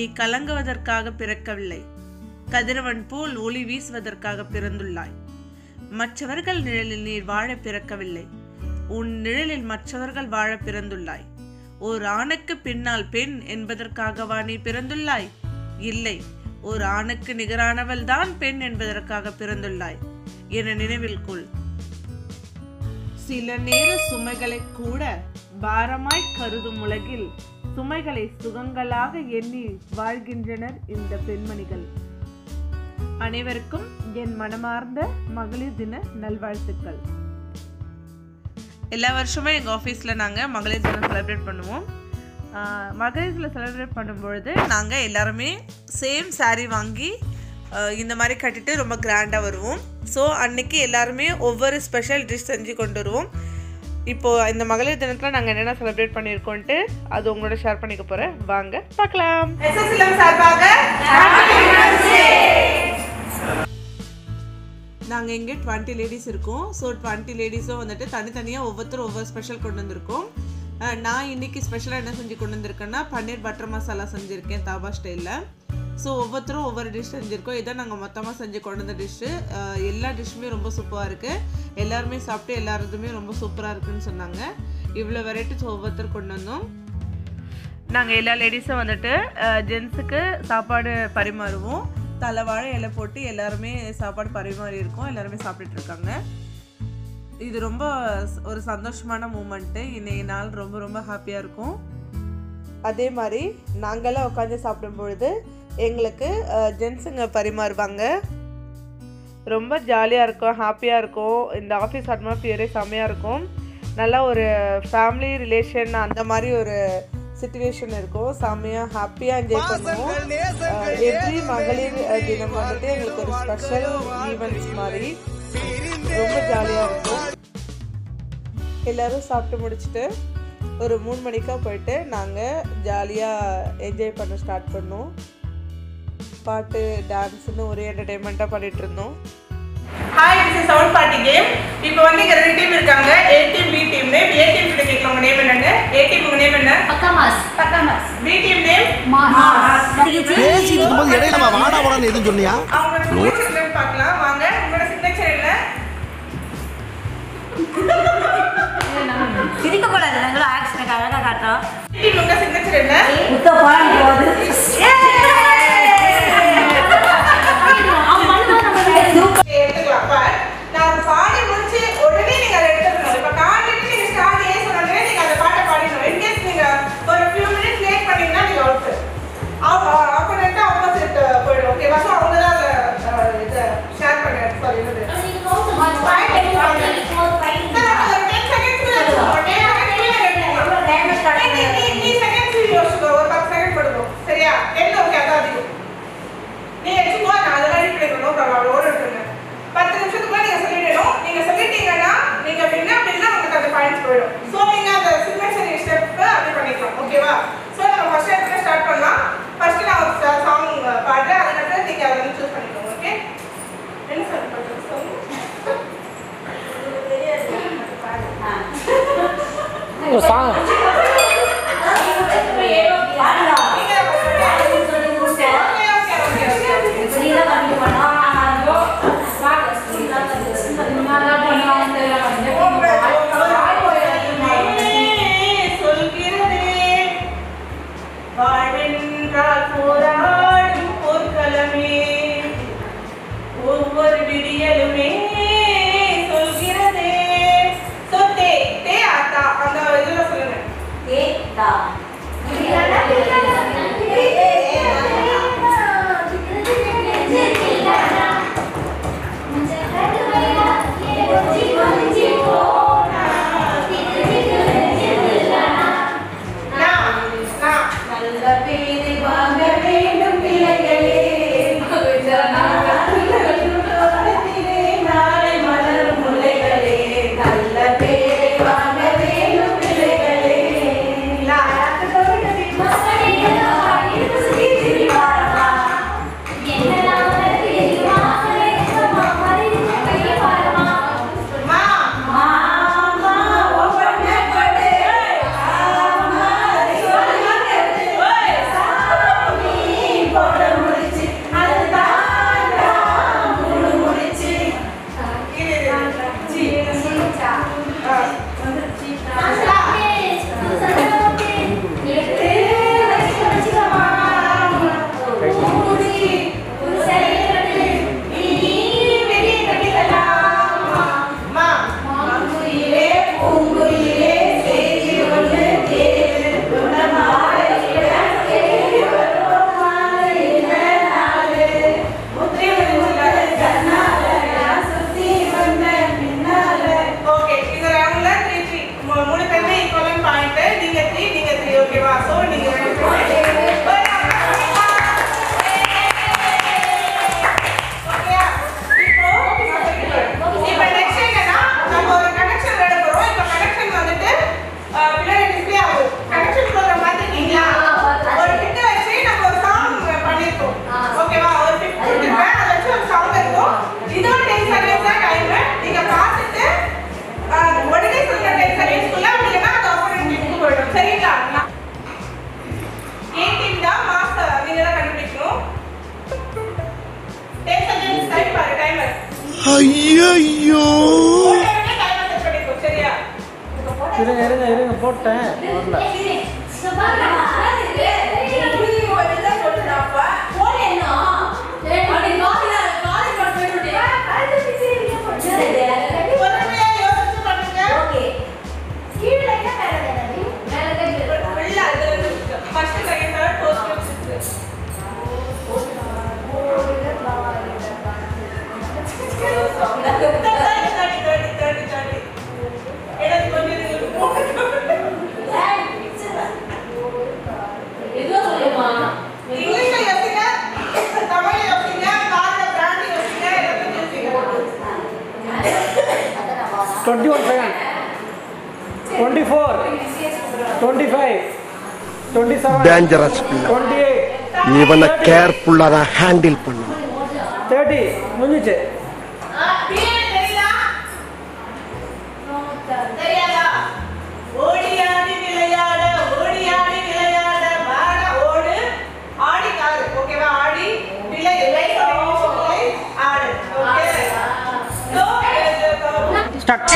கலங்குவதற்காக பிறக்கவில்லை கதிரவன் போல் ஒளி வீசுவதற்காக பிறந்துள்ளாய் மற்றவர்கள் நிழலில் நீர் வாழ பிறக்கவில்லை உன் நிழலில் மற்றவர்கள் வாழ பிறந்துள்ளாய் ஓர் ஆணுக்கு பின்னால் பெண் என்பதற்காகவா நீ பிறந்துள்ளாய் இல்லை ஒரு ஆணுக்கு நிகரானவள் தான் பெண் என்பதற்காக பிறந்துள்ளாய் என நினைவில் கொள் சில நேர சுமைகளை கூட பாரமாய் கருதும் உலகில் சுமைகளை சுகங்களாக எண்ணி வாழ்கின்றனர் இந்த பெண்மணிகள் அனைவருக்கும் என் மனமார்ந்த மகளிர் தின நல்வாழ்த்துக்கள் எல்லா வருஷமும் எங்கள் ஆஃபீஸில் நாங்கள் மகளிர் தினம் செலிப்ரேட் பண்ணுவோம் ஆஹ் மகளிர் தினம் செலிப்ரேட் பண்ணும்பொழுது நாங்கள் எல்லாருமே சேம் saree வாங்கி ஆஹ் இந்த மாதிரி கட்டிட்டு ரொம்ப கிராண்டாக வருவோம் ஸோ அன்னைக்கு எல்லாருமே ஒவ்வொரு ஸ்பெஷல் டிஷ் செஞ்சு கொண்டு வருவோம் இப்போது இந்த மகளிர் தினத்தில் நாங்கள் என்னென்ன செலிப்ரேட் பண்ணியிருக்கோன்ட்டு அது உங்களோட ஷேர் பண்ணிக்க போகிறேன் வாங்க பார்க்கலாம் எஸ்எஸ்எல்எம் சார்பாக நாங்கள் இங்கே டுவெண்ட்டி லேடிஸ் இருக்கோம் ஸோ டுவெண்ட்டி லேடிஸும் வந்துட்டு தனித்தனியாக ஒவ்வொருத்தரும் ஒவ்வொரு ஸ்பெஷல் கொண்டு வந்திருக்கோம் அஹ் நான் இன்னைக்கு ஸ்பெஷலாக என்ன செஞ்சு கொண்டு வந்திருக்கேன்னா பன்னீர் பட்டர் மசாலா செஞ்சுருக்கேன் தாபா ஸ்டைலில் ஸோ ஒவ்வொருத்தரும் ஒவ்வொரு டிஷ் செஞ்சுருக்கோம் இதான் நாங்கள் மொத்தமாக செஞ்சு கொண்டு வந்த டிஷ்ஷு எல்லா டிஷ்ஷுமே ரொம்ப சூப்பராக இருக்குது எல்லாருமே சாப்பிட்டு எல்லாருதுமே ரொம்ப சூப்பராக இருக்குன்னு சொன்னாங்க இவ்வளோ வெரைட்டிஸ் ஒவ்வொருத்தர் கொண்டு வந்தோம் நாங்கள் எல்லா லேடிஸும் வந்துட்டு ஜென்ஸுக்கு சாப்பாடு பரிமாறுவோம் தலைவாழை இலை போட்டு எல்லாருமே சாப்பாடு பரிமாறி இருக்கோம் எல்லாருமே சாப்பிட்டுட்டு இருக்காங்க இது ரொம்ப ஸ்- ஒரு சந்தோஷமான மூமெண்ட்டு இன்னைக்கு நாள் ரொம்ப ரொம்ப ஹாப்பியாக இருக்கும் அதே மாதிரி நாங்களாம் உட்காந்து சாப்பிடும் பொழுது எங்களுக்கு ஜென்ஸுங்க பரிமாறுவாங்க ரொம்ப ஜாலியாக இருக்கும் ஹாப்பியாக இருக்கும் இந்த ஆஃபீஸ் அட்மாஸ்பியரே செம்மையாக இருக்கும் நல்லா ஒரு ஃபேமிலி ரிலேஷன் அந்த மாதிரி ஒரு சுச்சுவேஷன் இருக்கும் செம்மையாக ஹாப்பியாக என்ஜாய் பண்ணுவோம் எவ்ரி மகளிர் அஹ், தினம் வந்துட்டு எங்களுக்கு ஒரு ஸ்பெஷல் ஈவெண்ட்ஸ் மாதிரி ரொம்ப ஜாலியாக இருக்கும் எல்லாரும் சாப்பிட்டு முடிச்சுட்டு ஒரு மூணு மணிக்காக போயிட்டு நாங்கள் ஜாலியாக என்ஜாய் பண்ண ஸ்டார்ட் பண்ணோம் பாட்டு டான்ஸ்னு ஒரே என்டர்டைன்மெண்ட்டாக பண்ணிட்டு இருந்தோம் hi this is sound party game இப்போ வந்து இங்க ரெண்டு டீம் இருக்காங்க A team B team name A team கிட்ட கேட்கலாம் உங்க நேம் என்னன்னு ஏ டீம் உங்க நேம் என்ன அக்காமாஸ் பக்காமஸ் பி டீம் நேம் மாஸ் பேசிட்டு இருக்கும்போது இடையில நம்ம வாடா வாடான்னு எதுவும் சொன்னியா அவங்களோட சிக்னேச்சர் என்னன்னு பார்க்கலாம் வாங்க உங்களோட சிக்னேச்சர் என்ன சிரிக்க கூடாது நாங்களும் ஆக்ஷனுக்கு அழகா காட்டுறோம் பி டீம் உங்க சிக்னேச்சர் என்ன முத்த பாடம் போகுது அவன் பண்ணும்போது நம்ம சூப்பர் Okay, எடுத்துக்கலாம் பார் நான் பாடி முடிச்சு உடனே நீங்க அதை எடுத்துக்கணும் இப்போ காண்டிட்டு நீங்க ஸ்டார்ட் ஏ சொன்னோடனே நீங்க அந்த பாட்டை பாடிடணும் இன்கேஸ் நீங்க ஒரு ஃபியூ மினிட்ஸ் லேட் பண்ணீங்கன்னா நீங்க அவுட் ஆப்போனண்ட் ஆப்போசிட் போயிடும் ஓகேவா ஸோ அவங்க தான் அதை இதை ஷேர் பண்ண சாரி இது சரியா என்ன ஓகே அதான் அதிகம் நீங்க சும்மா நான் அதெல்லாம் ரெடி பண்ணிக்கணும் பரவாயில்ல ஓட விட்டுருங்க பத்து நிமிஷத்துக்குள்ள நீங்க சொல்லிடணும் நீங்க சொல்லிட்டீங்கன்னா நீங்க அப்படின்னா அப்படின்னா உங்களுக்கு அந்த பாயிண்ட்ஸ் போயிடும் ஸோ நீங்க அந்த சிக்னேச்சர் ஸ்டெப் அப்படி பண்ணிக்கலாம் ஓகேவா ஸோ நம்ம ஃபர்ஸ்ட் இடத்துல ஸ்டார்ட் பண்ணலாம் ஃபர்ஸ்ட் நான் ஒரு சாங் பாடுறேன் அதுக்கப்புறம் நீங்க அதை வந்து சூஸ் பண்ணிக்கோங்க ஓகே என்ன சார் பண்ணுறது சொல்கிறதே வாழ்வென்றால் போராடும் போர்க்களமே ஒவ்வொரு விடியலுமே சொல்கிறதே சொத்தே தே ஆத்தா அந்த இதுல சொல்லுங்க ஐயோ உடனே timer set பண்ணிக்கோ, சரியா? இருங்க இருங்க இருங்க போட்டேன் வரல பொறுமையா யோசிச்சு பண்ணுங்க. இல்ல, அது வந்து first, second, third, fourth, fifth, sixth. Thirty, thirty, thirty, thirty, thirty. எனக்கு கொஞ்சம் இது இங்கிலீஷ்ல யோசிங்க, தமிழ்ல யோசிங்க, கார்ல brand யோசிங்க, எல்லாத்தையும் யோசிங்க. Twenty one second twenty four twenty five twenty seven dangerous பிள்ளை டுவெண்ட்டி எயிட் இவனை கேர்ஃபுல்லா தான் ஹேண்டில் பண்ணணும் தேர்ட்டி முடிஞ்சிச்சு ஆ, பேர் தெரியுதா? தெரியாதா? ஓடியாடி விளையாட, ஓடியாடி விளையாட, வாட ஓடு, ஆடி காடு. ஓகேவா? ஆடி, விளை, விளை, விளை, ஆடு. ஓகே? So, இது, இது, ஸ்டார்ட்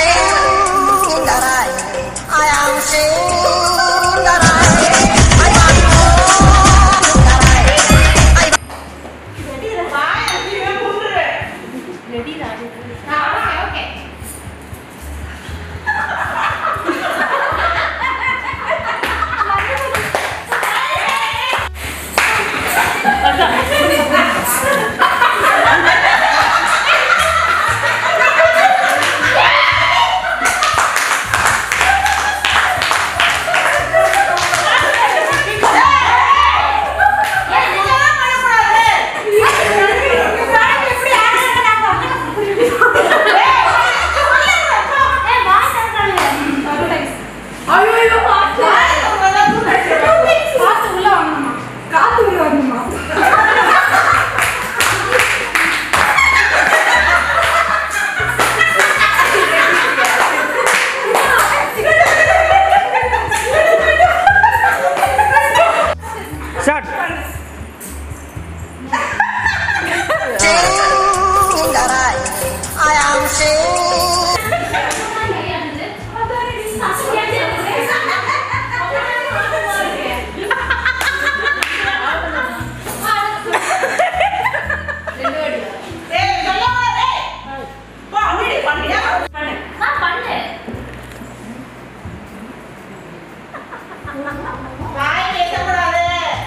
வாயை அப்படியே மூடுறேன். இதெல்லாம் பண்ணக்கூடாது. வாயை உங்களெல்லாம் மூடுறேன். ஸ்டார்ட் ஏய், சொல்லக்கூடாது. ஏய். போ, அமைதி, பண்ணியா? பண்ணு. வாய் பேசக்கூடாது.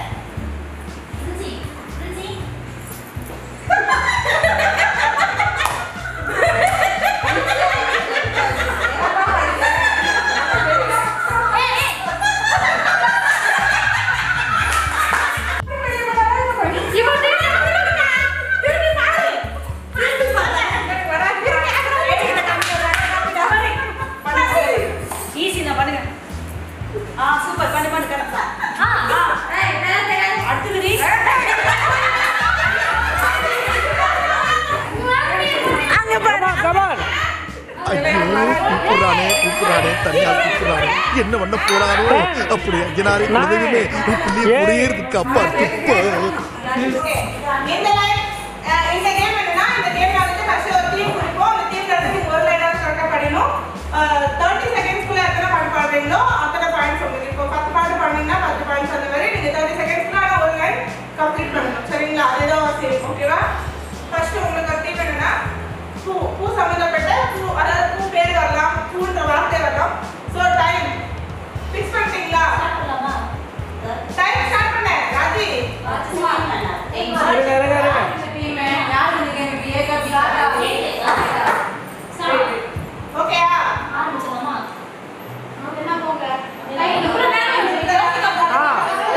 கமான் ஐயோ கூப்பிடுறானே கூப்பிடுறானே தனியா கூப்பிடுறானே என்ன பண்ண போறாரோ அப்படி ஐயனாரே குழந்தையுமே புள்ளிய புரியறதுக்கு அப்பா துப்ப இந்த லைன் இந்த கேம் என்னன்னா இந்த கேம்ல வந்து ஃபர்ஸ்ட் ஒரு டீம் கொடுப்போம் அந்த டீம்ல இருந்து நீங்க ஒரு லைனா கரெக்டா படிக்கணும் தேர்ட்டி செகண்ட்ஸ்க்குள்ள எத்தனை பாட்டு பாடுறீங்களோ அத்தனை பாயிண்ட்ஸ் உங்களுக்கு இப்போ பத்து பாட்டு பாடுனீங்கன்னா பத்து பாயிண்ட்ஸ் அந்த மாதிரி நீங்க தேர்ட்டி செகண்ட்ஸ்க்குள்ள ஆனா ஒரு லைன் கம்ப்ளீட் பண்ணணும் சரிங்களா அதுதான் சேம் ஓகேவா ஃபர்ஸ்ட் உங்களுக்கு ஒரு டீம் என்னன்னா பூ பூ சம்மந்தப்பட்ட பூ அதாவது பூ பேர் வரலாம் பூன்ற வார்த்தை வரலாம் ஸோ டைம் ஃபிக்ஸ் பண்ணிட்டீங்களா டைம் ஸ்டார்ட் பண்ண ராஜி இருங்க இருங்க இருங்க ஓகேயா ஆ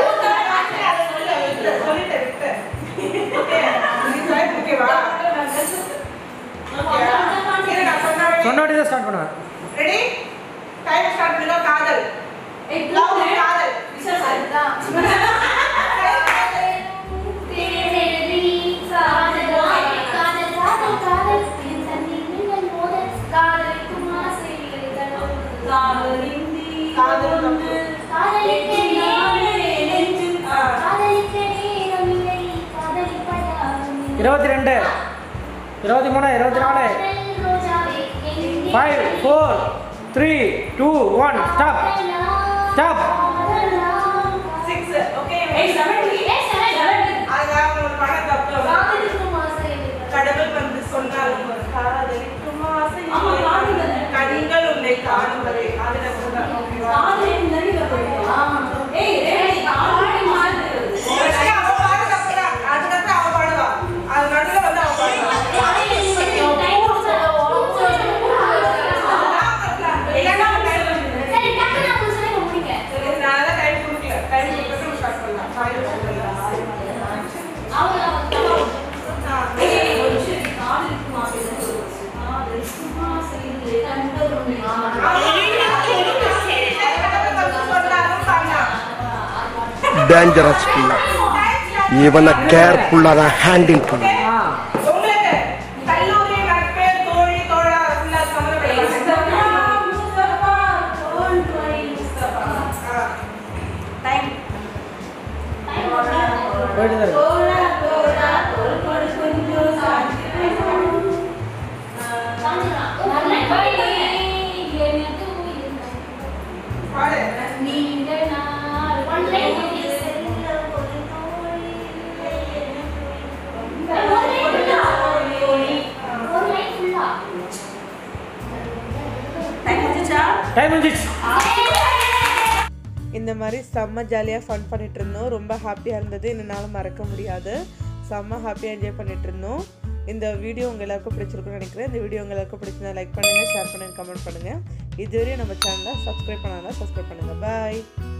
சொன்னபடி தான் ஸ்டார்ட் பண்ணுவேன் ரெடி டைம் ஸ்டார்ட் பண்ணுங்க காதல் லவ் காதல் காதல் வந்து இருபத்தி ரெண்டு இருபத்தி மூணு இருபத்தி நாலு five four three two one stop stop six okay அதான் உங்களோட படம் தப்பு கடவுள் வந்து சொன்னாலும் ஒரு காதலிக்கும் ஆசை இல்லை. கண்கள் உன்னை காணும் வரை அதுல சொல்றேன் ஓகேவா First அவ பாடு தப்புதான். அதுக்கப்புறம் அவ பாடுவா. அது நடுவுல வந்து அவ பாடுவா. அதான் பண்ணலாம். இல்லைன்னா அவ time கொடுக்கல. சரி, நான் அதான் time கொடுக்கல. time கொடுத்துட்டு நம்ம start பண்ணலாம். Five minutes பண்ணலாம். ஆ. கடவுள் வந்து சொன்னாலும் பண்ணலாம். டேஞ்சரஸ் பிள்ளை இவனை கேர்ஃபுல்லாக தான் ஹேண்டில் பண்ணு ஆ உங்களுக்கு கல்லூரி நட்பு தோழி தோழா அதெல்லாம் சம்மந்தப்பட்ட டைம் போயிட்டு தான் இருக்கு. பாடு டைம் வந்துச்சு இந்த மாதிரி செம்ம ஜாலியாக ஃபன் பண்ணிட்டு இருந்தோம் ரொம்ப ஹாப்பியாக இருந்தது என்னால் மறக்க முடியாது செம்ம ஹாப்பியாக என்ஜாய் பண்ணிட்டு இருந்தோம் இந்த வீடியோ உங்கள் எல்லாருக்கும் பிடிச்சிருக்கும்னு நினைக்கிறேன் இந்த வீடியோ உங்கள் எல்லாருக்கும் பிடிச்சிருந்தா லைக் பண்ணுங்கள் ஷேர் பண்ணுங்கள் கமெண்ட் பண்ணுங்கள் இதுவரையும் நம்ம சேனலை சப்ஸ்கிரைப் பண்ணாதான் சப்ஸ்கிரைப் பண்ணுங்கள் பாய்